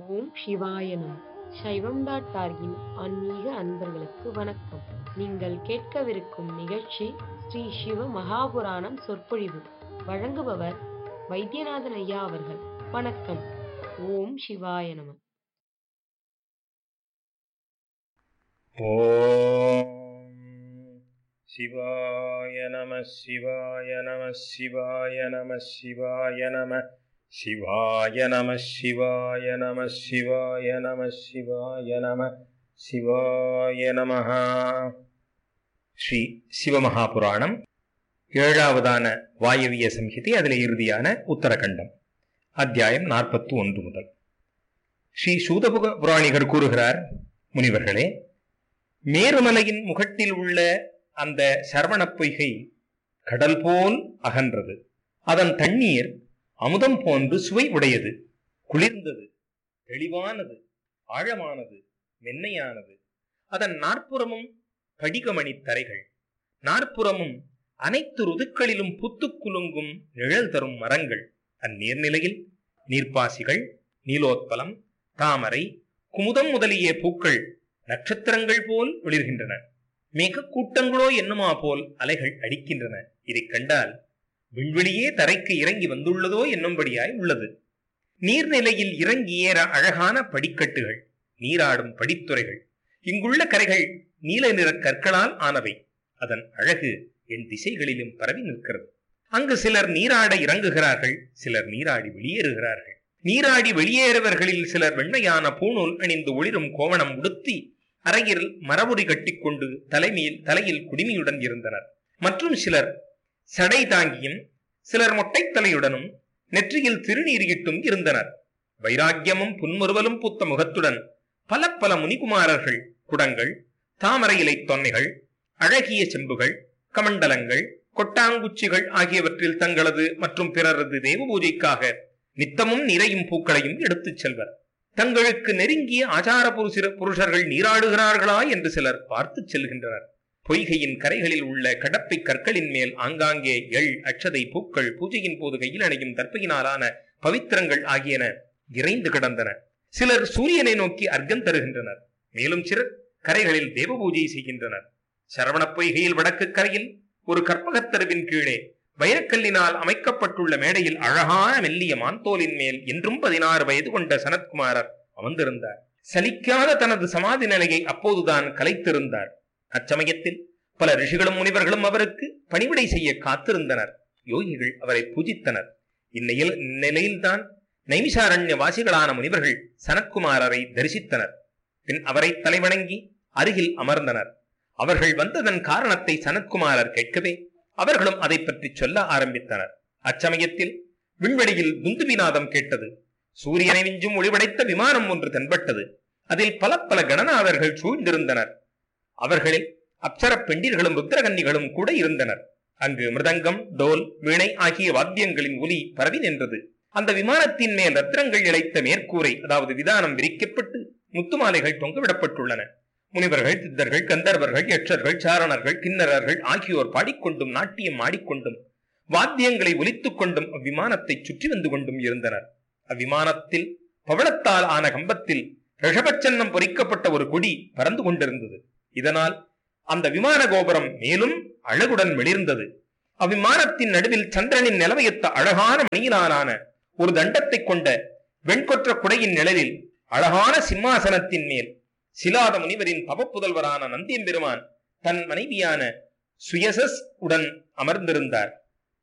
ஓம் சிவாய நம சைவம் டாட் டார்கின் ஆன்மீக அன்பர்களுக்கு வணக்கம் நீங்கள் கேட்கவிருக்கும் நிகழ்ச்சி ஸ்ரீ சிவ மகாபுராணம் சொற்பொழிவு வழங்குபவர் வைத்தியநாதன் ஐயா அவர்கள் வணக்கம் ஓம் சிவாய நம ॐ शिवाय नमः शिवाय नमः शिवाय नमः शिवाय नमः शिवाय नमः शिवाय नमः शिवाय नमः शिवाय नमः शिवाय நமः ஸ்ரீ சிவமகாபுராணம் ஏழாவதான வாயவிய சம்ஹிதை அதில் இறுதியான உத்தரகண்டம் அத்தியாயம் நாற்பத்தி ஒன்று முதல் ஸ்ரீ சூதபுக புராணிகர் கூறுகிறார் முனிவர்களே மேருமலையின் முகட்டில் உள்ள அந்த சரவணப் பொய்கை கடல் போல் அகன்றது அதன் தண்ணீர் அமுதம் போன்று சுவை உடையது குளிர்ந்தது தெளிவானது ஆழமானது மென்மையானது அதன் நாற்புறமும் படிகமணி தரைகள் நாற்புறமும் அனைத்து ருதுக்களிலும் புத்துக் குலுங்கும் நிழல் தரும் மரங்கள் அந்நீர்நிலையில் நீர்ப்பாசிகள் நீலோத்பலம் தாமரை குமுதம் முதலிய பூக்கள் நட்சத்திரங்கள் போல் ஒளிர்கின்றன மிக கூட்டங்களோ என்னுமா போல் அலைகள் அடிக்கின்றன இதைக் கண்டால் விண்வெளியே தரைக்கு இறங்கி வந்துள்ளதோ என்னும்படியாய் உள்ளது நீர்நிலையில் இறங்கி ஏற அழகான படிக்கட்டுகள் நீராடும் படித்துறைகள் இங்குள்ள கரைகள் நீல நிற கற்களால் ஆனவை அதன் அழகு என் திசைகளிலும் பரவி நிற்கிறது அங்கு சிலர் நீராட இறங்குகிறார்கள் சிலர் நீராடி வெளியேறுகிறார்கள் நீராடி வெளியேறுவர்களில் சிலர் வெண்மையான பூணூல் அணிந்து ஒளிரும் கோவணம் உடுத்தி அறையில் மரபுரி கட்டிக்கொண்டு தலைமையில் தலையில் குடிமியுடன் இருந்தனர் மற்றும் சிலர் சடை தாங்கியும் சிலர் மொட்டைத்தலையுடனும் நெற்றியில் திருநீரியிட்டும் இருந்தனர் வைராக்கியமும் புன்முறுவலும் பூத்த முகத்துடன் பல பல முனிகுமாரர்கள் குடங்கள் தாமரை இலை தொன்னைகள் அழகிய செம்புகள் கமண்டலங்கள் கொட்டாங்குச்சிகள் ஆகியவற்றில் தங்களது மற்றும் பிறரது தேவ பூஜைக்காக நித்தமும் நிறையும் பூக்களையும் எடுத்துச் செல்வர் தங்களுக்கு நெருங்கிய ஆச்சார புருஷ புருஷர்கள் நீராடுகிறார்களா என்று சிலர் பார்த்துச் செல்கின்றனர் பொய்கையின் கரைகளில் உள்ள கடப்பை கற்களின் மேல் ஆங்காங்கே எள் அச்சதை பூக்கள் பூஜையின் போது கையில் அணையும் தர்ப்பையினாலான பவித்திரங்கள் ஆகியன இறைந்து கிடந்தன சிலர் சூரியனை நோக்கி அர்க்கம் தருகின்றனர் மேலும் சிலர் கரைகளில் தேவ பூஜை செய்கின்றனர் சரவணப் பொய்கையில் வடக்கு கரையில் ஒரு கற்பகத்தருவின் கீழே வைரக்கல்லினால் அமைக்கப்பட்டுள்ள மேடையில் அழகான மெல்லிய மாந்தோலின் மேல் என்றும் பதினாறு வயது கொண்ட சனத்குமாரர் அமர்ந்திருந்தார் சலிக்காத தனது சமாதி நிலையை அப்போதுதான் கலைத்திருந்தார் அச்சமயத்தில் பல ரிஷிகளும் முனிவர்களும் அவருக்கு பணிவிடை செய்ய காத்திருந்தனர் யோகிகள் அவரை பூஜித்தனர் இந்நிலையில் இந்நிலையில்தான் நைமிசாரண்ய வாசிகளான முனிவர்கள் சனத்குமாரரை தரிசித்தனர் பின் அவரை தலைவணங்கி அருகில் அமர்ந்தனர் அவர்கள் வந்ததன் காரணத்தை சனத்குமாரர் கேட்கவே அவர்களும் அதை பற்றி சொல்ல ஆரம்பித்தனர் அச்சமயத்தில் விண்வெளியில் துந்துபிநாதம் கேட்டது சூரியனை விஞ்சும் ஒளிவடைத்த விமானம் ஒன்று தென்பட்டது அதில் பல பல கணநாதர்கள் சூழ்ந்திருந்தனர் அவர்களில் அப்சர பெண்டிர்களும் ருத்ரகன்னிகளும் கூட இருந்தனர் அங்கு மிருதங்கம் டோல் வீணை ஆகிய வாத்தியங்களின் ஒலி பரவி நின்றது அந்த விமானத்தின் மேல் ரத்னங்கள் இழைத்த மேற்கூரை அதாவது விதானம் விரிக்கப்பட்டு முத்துமாலைகள் தொங்கவிடப்பட்டுள்ளன முனிவர்கள் சித்தர்கள் கந்தர்வர்கள் யட்சர்கள் சாரணர்கள் கிண்ணறர்கள் ஆகியோர் பாடிக்கொண்டும் நாட்டியம் ஆடிக்கொண்டும் வாத்தியங்களை ஒலித்துக் கொண்டும் அவ்விமானத்தை சுற்றி வந்து கொண்டும் இருந்தனர் அவ்விமானத்தில் பவளத்தால் ஆன கம்பத்தில் ரிஷபச்சன்னம் பொறிக்கப்பட்ட ஒரு கொடி பறந்து கொண்டிருந்தது இதனால் அந்த விமான கோபுரம் மேலும் அழகுடன் வெளிர்ந்தது அவ்விமானத்தின் நடுவில் சந்திரனின் நிலவையத்த அழகான மணியினாலான ஒரு தண்டத்தை கொண்ட வெண்கொற்ற குடையின் நிழலில் அழகான சிம்மாசனத்தின் மேல் சிலாத முனிவரின் தவப்புதல்வரான நந்தியம்பெருமான் தன் மனைவியான சுயசஸ் உடன் அமர்ந்திருந்தார்